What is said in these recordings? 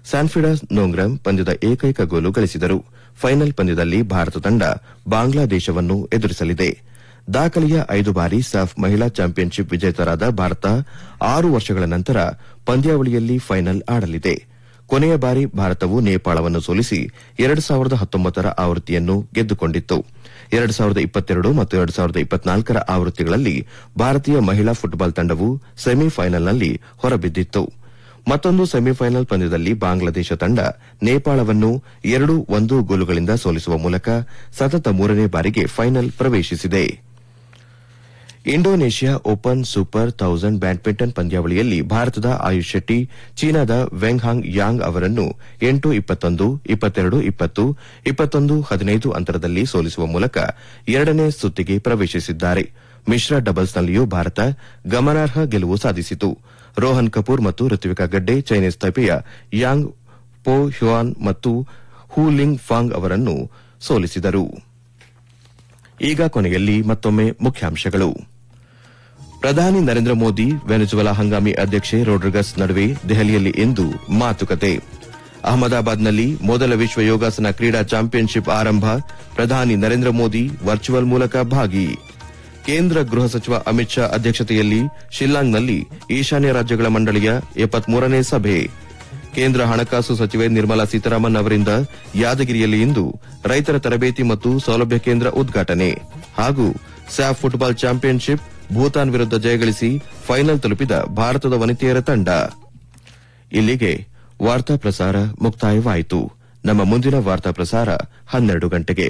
ಸ್ಯಾನ್ಫಿಡಾಸ್ ನೋಂಗ್ರಮ್ ಪಂದ್ಯದ ಏಕೈಕ ಗೋಲು ಗಳಿಸಿದರು ಫೈನಲ್ ಪಂದ್ಯದಲ್ಲಿ ಭಾರತ ತಂಡ ಬಾಂಗ್ಲಾದೇಶವನ್ನು ಎದುರಿಸಲಿದೆ ದಾಖಲೆಯ ಐದು ಬಾರಿ ಸಾಫ್ ಮಹಿಳಾ ಚಾಂಪಿಯನ್ಶಿಪ್ ವಿಜೇತರಾದ ಭಾರತ ಆರು ವರ್ಷಗಳ ನಂತರ ಪಂದ್ಯಾವಳಿಯಲ್ಲಿ ಫೈನಲ್ ಆಡಲಿದೆ ಕೊನೆಯ ಬಾರಿ ಭಾರತವು ನೇಪಾಳವನ್ನು ಸೋಲಿಸಿ ಎರಡು ಸಾವಿರದ ಹತ್ತೊಂಬತ್ತರ ಆವೃತ್ತಿಯನ್ನು ಗೆದ್ದುಕೊಂಡಿತ್ತು ಎರಡು ಸಾವಿರದ ಇಪ್ಪತ್ತೆರಡು ಮತ್ತು ಎರಡು ಸಾವಿರದ ಇಪ್ಪತ್ನಾಲ್ಕರ ಆವೃತ್ತಿಗಳಲ್ಲಿ ಭಾರತೀಯ ಮಹಿಳಾ ಫುಟ್ಬಾಲ್ ತಂಡವು ಸೆಮಿಫೈನಲ್ನಲ್ಲಿ ಹೊರಬಿದ್ದಿತ್ತು ಮತ್ತೊಂದು ಸೆಮಿಫೈನಲ್ ಪಂದ್ಯದಲ್ಲಿ ಬಾಂಗ್ಲಾದೇಶ ತಂಡ ನೇಪಾಳವನ್ನು ಎರಡು ಒಂದು ಗೋಲುಗಳಿಂದ ಸೋಲಿಸುವ ಮೂಲಕ ಸತತ ಮೂರನೇ ಬಾರಿಗೆ ಫೈನಲ್ ಪ್ರವೇಶಿಸಿದೆ Indonesia open super thousand badminton ಪಂದ್ಯಾವಳಿಯಲ್ಲಿ ಭಾರತದ ಆಯುಷ್ ಶೆಟ್ಟಿ ಚೀನಾದ ವೆಂಗ್ ಹಾಂಗ್ ಯಾಂಗ್ ಅವರನ್ನು ಎಂಟು ಇಪ್ಪತ್ತೊಂದು ಇಪ್ಪತ್ತೆರಡು ಇಪ್ಪತ್ತು ಇಪ್ಪತ್ತೊಂದು ಹದಿನೈದು ಅಂತರದಲ್ಲಿ ಸೋಲಿಸುವ ಮೂಲಕ ಎರಡನೇ ಸುತ್ತಿಗೆ ಪ್ರವೇಶಿಸಿದ್ದಾರೆ ಮಿಶ್ರ ಡಬಲ್ಸ್ನಲ್ಲಿಯೂ ಭಾರತ ಗಮನಾರ್ಹ ಗೆಲುವು ಸಾಧಿಸಿತು ರೋಹನ್ ಕಪೂರ್ ಮತ್ತು ಋತ್ವಿಕಾ ಗಡ್ಡೆ ಚೈನೀಸ್ ತೈಪೆಯ ಯಾಂಗ್ ಪೋ ಹ್ಯುಯಾನ್ ಮತ್ತು ಹೂ ಲಿಂಗ್ ಫಾಂಗ್ ಅವರನ್ನು ಸೋಲಿಸಿದರು ಈಗ ಕೊನೆಯಲ್ಲಿ ಮತ್ತೊಮ್ಮೆ ಮುಖ್ಯಾಂಶಗಳು ಪ್ರಧಾನಿ ನರೇಂದ್ರ ಮೋದಿ ವೆನೆಜುವೆಲಾ ಹಂಗಾಮಿ ಅಧ್ಯಕ್ಷೆ ರೋಡ್ರಿಗಸ್ ನಡುವೆ ದೆಹಲಿಯಲ್ಲಿ ಇಂದು ಮಾತುಕತೆ ಅಹಮದಾಬಾದ್ನಲ್ಲಿ ಮೊದಲ ವಿಶ್ವ ಯೋಗಾಸನ ಕ್ರೀಡಾ ಚಾಂಪಿಯನ್ಶಿಪ್ ಆರಂಭ ಪ್ರಧಾನಿ ನರೇಂದ್ರ ಮೋದಿ ವರ್ಚುವಲ್ ಮೂಲಕ ಭಾಗಿ ಕೇಂದ್ರ ಗೃಹ ಸಚಿವ ಅಮಿತ್ ಶಾ ಅಧ್ಯಕ್ಷತೆಯಲ್ಲಿ ಶಿಲ್ಲಾಂಗ್ನಲ್ಲಿ ಈಶಾನ್ಯ ರಾಜ್ಯಗಳ ಮಂಡಳಿಯ ಎಪ್ಪತ್ಮೂರನೇ ಸಭೆ ಕೇಂದ್ರ ಹಣಕಾಸು ಸಚಿವೆ ನಿರ್ಮಲಾ ಸೀತಾರಾಮನ್ ಅವರಿಂದ ಯಾದಗಿರಿಯಲ್ಲಿ ಇಂದು ರೈತರ ತರಬೇತಿ ಮತ್ತು ಸೌಲಭ್ಯ ಕೇಂದ್ರ ಉದ್ಘಾಟನೆ ಹಾಗೂ ಸ್ಯಾಫ್ ಫುಟ್ಬಾಲ್ ಚಾಂಪಿಯನ್ಶಿಪ್ ಭೂತಾನ್ ವಿರುದ್ಧ ಜಯಗಳಿಸಿ ಫೈನಲ್ ತಲುಪಿದ ಭಾರತದ ವನಿತೆಯರ ತಂಡ ಇಲ್ಲಿಗೆ ವಾರ್ತಾ ಪ್ರಸಾರ ಮುಕ್ತಾಯವಾಯಿತು ನಮ್ಮ ಮುಂದಿನ ವಾರ್ತಾ ಪ್ರಸಾರ ಹನ್ನೆರಡು ಗಂಟೆಗೆ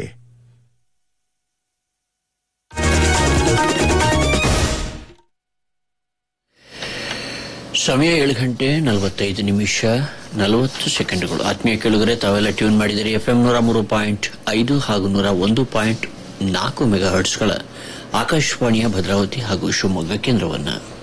ಸಮಯ ಏಳು ಗಂಟೆ ನಲವತ್ತೈದು ನಿಮಿಷ ನಲವತ್ತು ಸೆಕೆಂಡ್ಗಳು ಆತ್ಮೀಯ ಕೇಳುಗರೆ ತಾವೆಲ್ಲ ಟ್ಯೂನ್ ಮಾಡಿದರೆ ಎಫ್ಎಂ ನೂರ ಮೂರು ಪಾಯಿಂಟ್ ಐದು ಹಾಗೂ ನೂರ ಒಂದು ಪಾಯಿಂಟ್ ನಾಲ್ಕು ಮೆಗಾ ಹರ್ಟ್ಸ್ಗಳ ಆಕಾಶವಾಣಿಯ ಭದ್ರಾವತಿ ಹಾಗೂ ಶಿವಮೊಗ್ಗ ಕೇಂದ್ರವನ್ನು